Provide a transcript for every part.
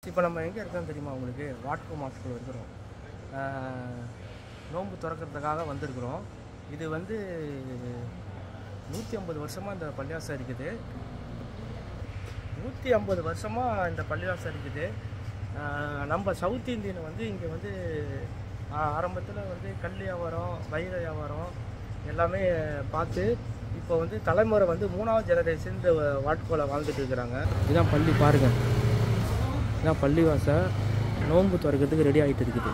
இப்போ நம்ம எங்கே இருக்கோம் தெரியுமா உங்களுக்கு வாட்கோ மாஸ்கில் இருக்கிறோம் ஆஹ், நோன்பு திறக்கிறதுக்காக வந்திருக்கிறோம் இது வந்து நூற்றி ஐம்பது வருஷமாக இந்த பள்ளிவாசம் இருக்குது நூற்றி ஐம்பது வருஷமாக இந்த பள்ளிவாசம் இருக்குது ஆஹ், நம்ம சவுத் இந்தியன் வந்து இங்கே வந்து ஆரம்பத்தில் வந்து கல் வியாபாரம் வைர வியாபாரம் எல்லாமே பார்த்து இப்போ வந்து தலைமுறை வந்து மூணாவது ஜெனரேஷன் இந்த வாட்கோவில் வாழ்ந்துட்டு இருக்கிறாங்க இதுதான் பள்ளி பாருங்கள் இதான் பள்ளிவாசல் நோன்பு திறக்கிறதுக்கு ரெடி ஆகிட்டு இருக்குது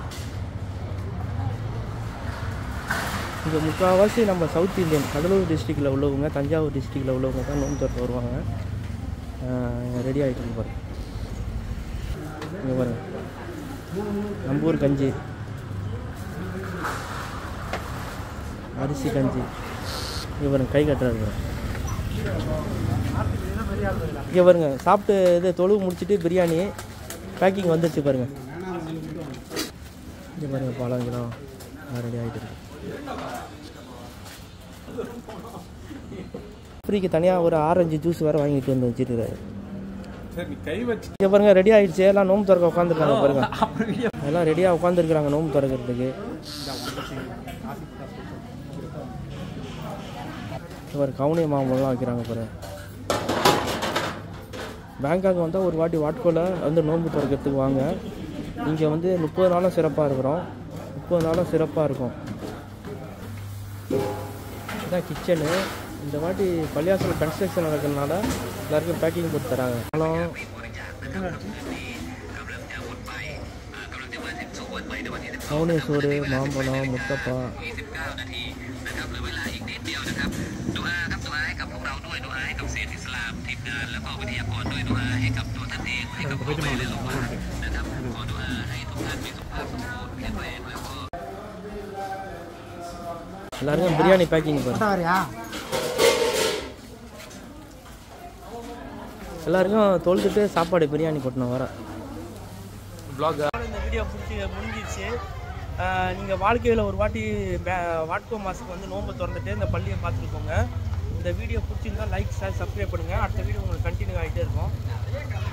இங்கே முக்கால்வாசி நம்ம சவுத் இந்தியன் கடலூர் டிஸ்ட்ரிக்டில் உள்ளவங்க தஞ்சாவூர் டிஸ்ட்ரிக்டில் உள்ளவங்க தான் நோன்பு திறக்க வருவாங்க ரெடி ஆகிட்டு இருக்கு பாருங்க இங்கே பாருங்க நம்ம ஊர் கஞ்சி அரிசி கஞ்சி இங்கே பாருங்க கை கட்டுறாரு இங்கே பாருங்க சாப்பிட்டு இது தொழுவு முடிச்சிட்டு பிரியாணி பேக்கிங் வந்துருச்சு பாருங்க இங்கே பாருங்க பழம் கிலோ ரெடி ஆகிட்டு இருக்கு ஃப்ரீக்கு தனியாக ஒரு ஆரஞ்சு ஜூஸ் வேறு வாங்கிட்டு வந்து வச்சுருக்காரு சரி கை வச்சு இங்கே பாருங்க ரெடி ஆயிடுச்சு எல்லாம் நோம்பு திறக்க உட்காந்துருக்காங்க பாருங்க எல்லாம் ரெடியாக உட்காந்துருக்குறாங்க நோம்பு திறக்கிறதுக்கு ஒரு கவுனி மாம்பழம்லாம் வைக்கிறாங்க பாரு பேங்காக் வந்தால் ஒரு வாட்டி வாட்கோவில் வந்து நோன்பு திறக்கிறதுக்கு வாங்க இங்கே வந்து முப்பது நாளும் சிறப்பாக இருக்கிறோம் முப்பது நாளும் சிறப்பாக இருக்கும் இதான் கிச்சனு இந்த வாட்டி பள்ளியாசல் கன்ஸ்ட்ரக்ஷன் நடக்கிறதுனால எல்லாருக்கும் பேக்கிங் போட்டு தராங்க பழம் கவுனி சோறு மாம்பழம் முத்தப்பா எல்லாருக்கும் பிரியாணி பேக்கிங் பாருங்க எல்லாருக்கும் தொழுதுட்டு சாப்பாடு பிரியாணி போட்டணும் வர vlog இந்த வீடியோ பிடிச்சி முடிஞ்சிருச்சு நீங்கள் வாழ்க்கையில் ஒரு வாட்டி பே- வாட்கோ மாசுக்கு வந்து நோன்பு திறந்துட்டு இந்த பள்ளியை பார்த்துருக்கோங்க இந்த வீடியோ பிடிச்சிருந்தா லைக் ஷேர் சப்ஸ்கிரைப் பண்ணுங்கள் அடுத்த வீடியோ உங்களுக்கு கண்டினியூ ஆகிட்டே இருக்கும்